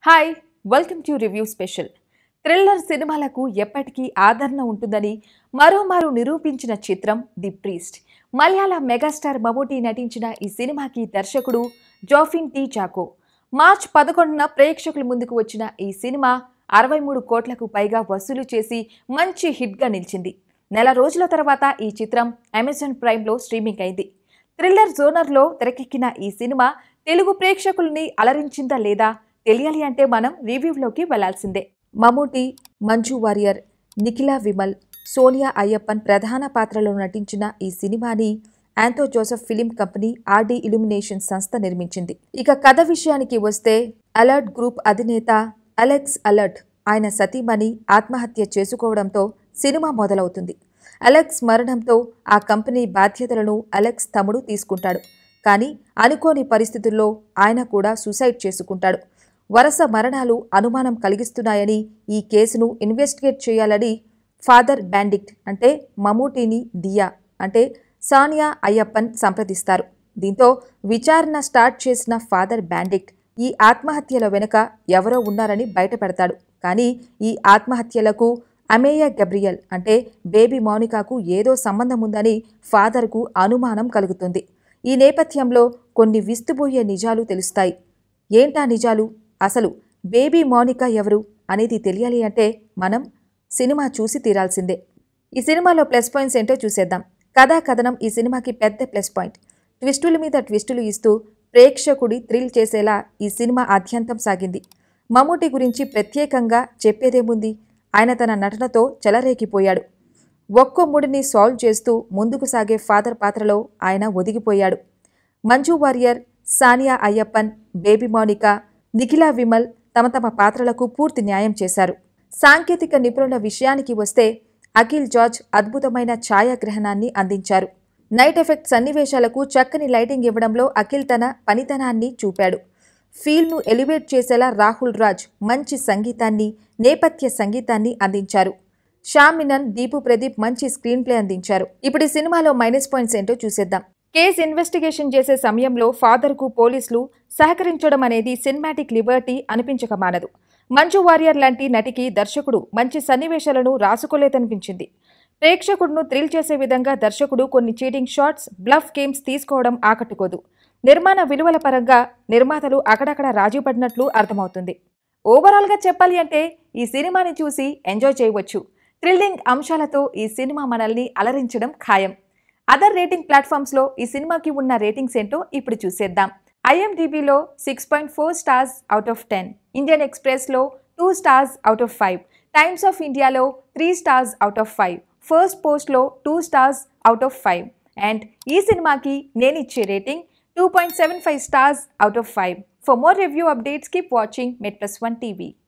hi welcome to review special thriller సినిమాలకు ఎప్పటికీ ఆదరణ ఉంటుందని మరోమారు నిరూపించిన చిత్రం ది ప్రీస్ట్ మలయాళ మెగాస్టార్ మమూటి నటించిన ఈ సినిమాకి దర్శకుడు జోఫిన్ టీ చాకో మార్చ్ పదకొండున ప్రేక్షకుల ముందుకు వచ్చిన ఈ సినిమా అరవై మూడు కోట్లకు పైగా వసూలు చేసి మంచి హిట్గా నిలిచింది నెల రోజుల తర్వాత ఈ చిత్రం అమెజాన్ ప్రైమ్లో స్ట్రీమింగ్ అయింది థ్రిల్లర్ జోనర్లో తెరకెక్కిన ఈ సినిమా తెలుగు ప్రేక్షకుల్ని అలరించిందా లేదా తెలియాలి అంటే మనం రివ్యూలోకి వెళ్లాల్సిందే మమ్ముటి మంజు వారియర్ నిఖిలా విమల్ సోనియా అయ్యప్పన్ ప్రధాన పాత్రలో నటించిన ఈ సినిమాని Anto Joseph film company RD illumination సంస్థ నిర్మించింది ఇక కథ విషయానికి వస్తే అలర్ట్ గ్రూప్ అధినేత అలెక్స్ అలర్ట్ ఆయన సతీమణి ఆత్మహత్య చేసుకోవడంతో సినిమా మొదలవుతుంది అలెక్స్ మరణంతో ఆ కంపెనీ బాధ్యతలను అలెక్స్ తమ్ముడు తీసుకుంటాడు కానీ అనుకోని పరిస్థితుల్లో ఆయన కూడా సూసైడ్ చేసుకుంటాడు వరుస మరణాలు అనుమానం కలిగిస్తున్నాయని ఈ కేసును ఇన్వెస్టిగేట్ చేయాలని ఫాదర్ బ్యాండిక్ట్ అంటే మమూటిని దియా అంటే సానియా అయ్యప్పన్ సంప్రదిస్తారు దీంతో విచారణ స్టార్ట్ చేసిన ఫాదర్ బ్యాండిక్ట్ ఈ ఆత్మహత్యల వెనుక ఎవరో ఉన్నారని బయటపెడతాడు కానీ ఈ ఆత్మహత్యలకు అమేయ గబ్రియల్ అంటే బేబీ మౌనికాకు ఏదో సంబంధం ఉందని ఫాదర్కు అనుమానం కలుగుతుంది ఈ నేపథ్యంలో కొన్ని విస్తుబోయే నిజాలు తెలుస్తాయి ఏంటా నిజాలు అసలు బేబీ మౌనిక ఎవరు అనేది తెలియాలి అంటే మనం సినిమా చూసి తీరాల్సిందే ఈ సినిమాలో ప్లస్ పాయింట్స్ ఏంటో చూసేద్దాం కథా కథనం ఈ సినిమాకి పెద్ద ప్లస్ పాయింట్ ట్విస్టుల మీద ట్విస్టులు ఇస్తూ ప్రేక్షకుడి థ్రిల్ చేసేలా ఈ సినిమా ఆద్యంతం సాగింది మమ్ముటి గురించి ప్రత్యేకంగా చెప్పేదేముంది ఆయన తన నటనతో చెలరేగిపోయాడు ఒక్కో ముడిని సాల్వ్ చేస్తూ ముందుకు సాగే ఫాదర్ పాత్రలో ఆయన ఒదిగిపోయాడు మంజు వారియర్ సానియా అయ్యప్పన్ బేబీ మౌనిక నిఖిలా విమల్ తమ తమ పాత్రలకు పూర్తి న్యాయం చేశారు సాంకేతిక నిపుణుల విషయానికి వస్తే అఖిల్ జార్జ్ అద్భుతమైన ఛాయాగ్రహణాన్ని అందించారు నైట్ ఎఫెక్ట్ సన్నివేశాలకు చక్కని లైటింగ్ ఇవ్వడంలో అఖిల్ తన పనితనాన్ని చూపాడు ఫీల్ను ఎలివేట్ చేసేలా రాహుల్ రాజ్ మంచి సంగీతాన్ని నేపథ్య సంగీతాన్ని అందించారు షామినన్ దీపు ప్రదీప్ మంచి స్క్రీన్ ప్లే అందించారు ఇప్పుడు ఈ సినిమాలో మైనస్ పాయింట్స్ ఏంటో చూసేద్దాం కేసు ఇన్వెస్టిగేషన్ చేసే సమయంలో ఫాదర్కు పోలీసులు సహకరించడం అనేది సినిమాటిక్ లిబర్టీ అనిపించక మానదు మంజు వారియర్ లాంటి నటికి దర్శకుడు మంచి సన్నివేశాలను రాసుకోలేదనిపించింది ప్రేక్షకుడును థ్రిల్ చేసే విధంగా దర్శకుడు కొన్ని చీటింగ్ షాట్స్ బ్లఫ్ గేమ్స్ తీసుకోవడం ఆకట్టుకోదు నిర్మాణ విలువల పరంగా నిర్మాతలు అక్కడక్కడ రాజీ పడినట్లు అర్థమవుతుంది ఓవరాల్గా చెప్పాలి అంటే ఈ సినిమాని చూసి ఎంజాయ్ చేయవచ్చు థ్రిల్లింగ్ అంశాలతో ఈ సినిమా మనల్ని అలరించడం ఖాయం అదర్ రేటింగ్ ప్లాట్ఫామ్స్లో ఈ సినిమాకి ఉన్న రేటింగ్స్ ఏంటో ఇప్పుడు చూసేద్దాం ఐఎండిబిలో six point four stars out of ten Indian ఎక్స్ప్రెస్లో two stars out of five Times of ఇండియాలో three stars out of five first పోస్ట్లో two stars out of five and ఈ సినిమాకి నేను ఇచ్చే rating two point seven five stars out of five for more review updates keep watching met plus one TV